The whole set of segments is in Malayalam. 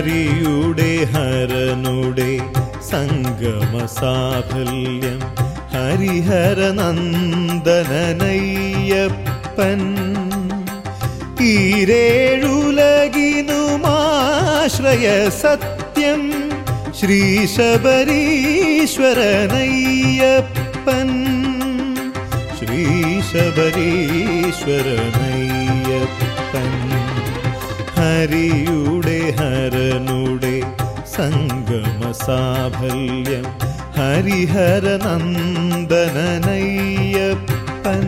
ഹരിയുടെ ഹരനുടെ സംഗമ സാഫല്യം ഹരിഹരനന്ദനയ്യപ്പൻ ഈരേഴുലകിനുമാശ്രയ സത്യം ശ്രീശബരീശ്വരനയ്യപ്പൻ ശ്രീശബരീശ്വരനയ്യപ്പൻ ഹരിയുടെ ഹരനുടെ സംഗമ സാഫല്യം ഹരിഹരനന്ദനയ്യപ്പൻ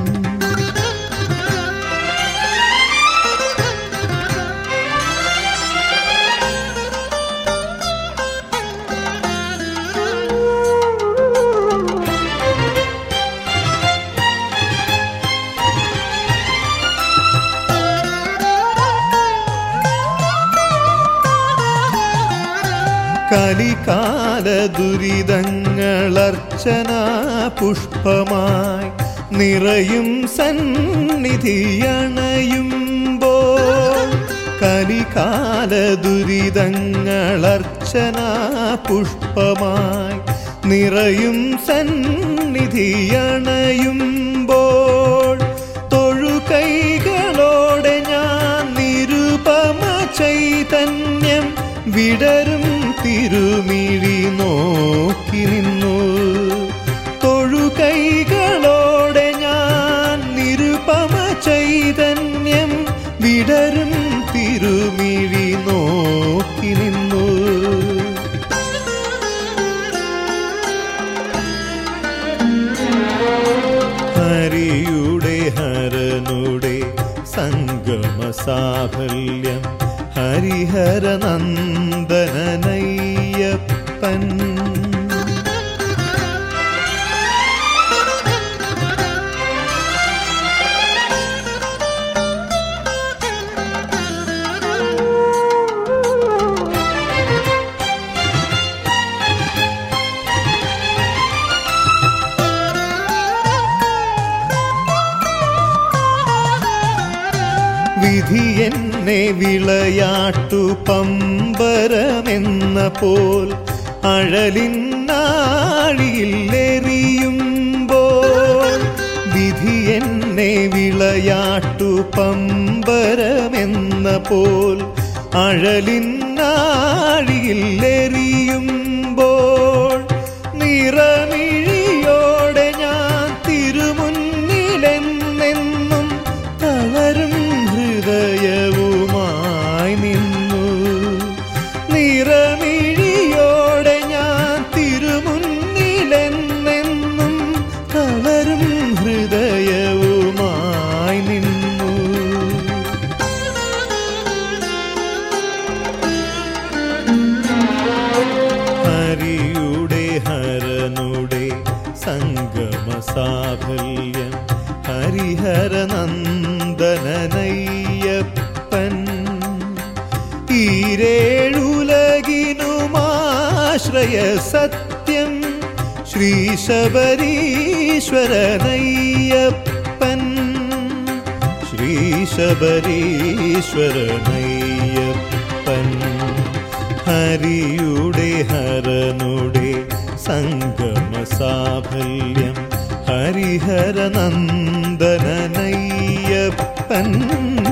കലികാല ദുരിതങ്ങളർച്ചന പുഷ്പമായി നിറയും സന്നിധിയണയുമ്പോൾ കലികാല ദുരിതങ്ങളർച്ചന പുഷ്പമായി നിറയും സന്നിധിയണയുമ്പോൾ തൊഴുകൈകളോടെ ഞാൻ നിരുപമ ചൈതന്യം വിടരും തിരുമിഴി നോക്കി നിന്നു തൊഴുകൈകളോടെ ഞാൻ നിരുപമ ചൈതന്യം വിടരും തിരുമിഴി നോക്കി നിന്നു ഹരിയുടെ ഹരനുടെ സംഗമ സാഫല്യം ഹരിഹരനന്ദനയ്യപ്പൻ വിധി എന്നെ വിളയാട്ടു പമ്പരമെന്ന പോൽ അഴലിനാഴിയിലെറിയുമ്പോൾ വിധി എന്നെ വിളയാട്ടു പമ്പരമെന്ന പോൽ അഴലിനാഴിയിലെറിയുമ്പോൾ നിറമിഴിയോടെ ഞാൻ തിരുമുന്നിലെന്നെന്നും തളരും ഹൃദയവുമായി നിന്നു നിറമിഴിയോടെ ഞാൻ തിരുമുന്നിലെന്നെന്നും തളരും ഹൃദയവുമായി നിന്നു ഹരിയുടെ ഹരനുടെ സംഗമ സാഫല്യം ഹരിഹരനന്ദനയ്യപ്പൻ ഈരേഴുലകിനുമാശ്രയ സത്യം ശ്രീശബരീശ്വരനയ്യപ്പൻ ശ്രീശബരീശ്വരനയ്യപ്പൻ ഹരിയുടെ ഹരനുടെ സംഗമ സാഫല്യം ഹരിഹരനന്ദനയ്യപ്പൻ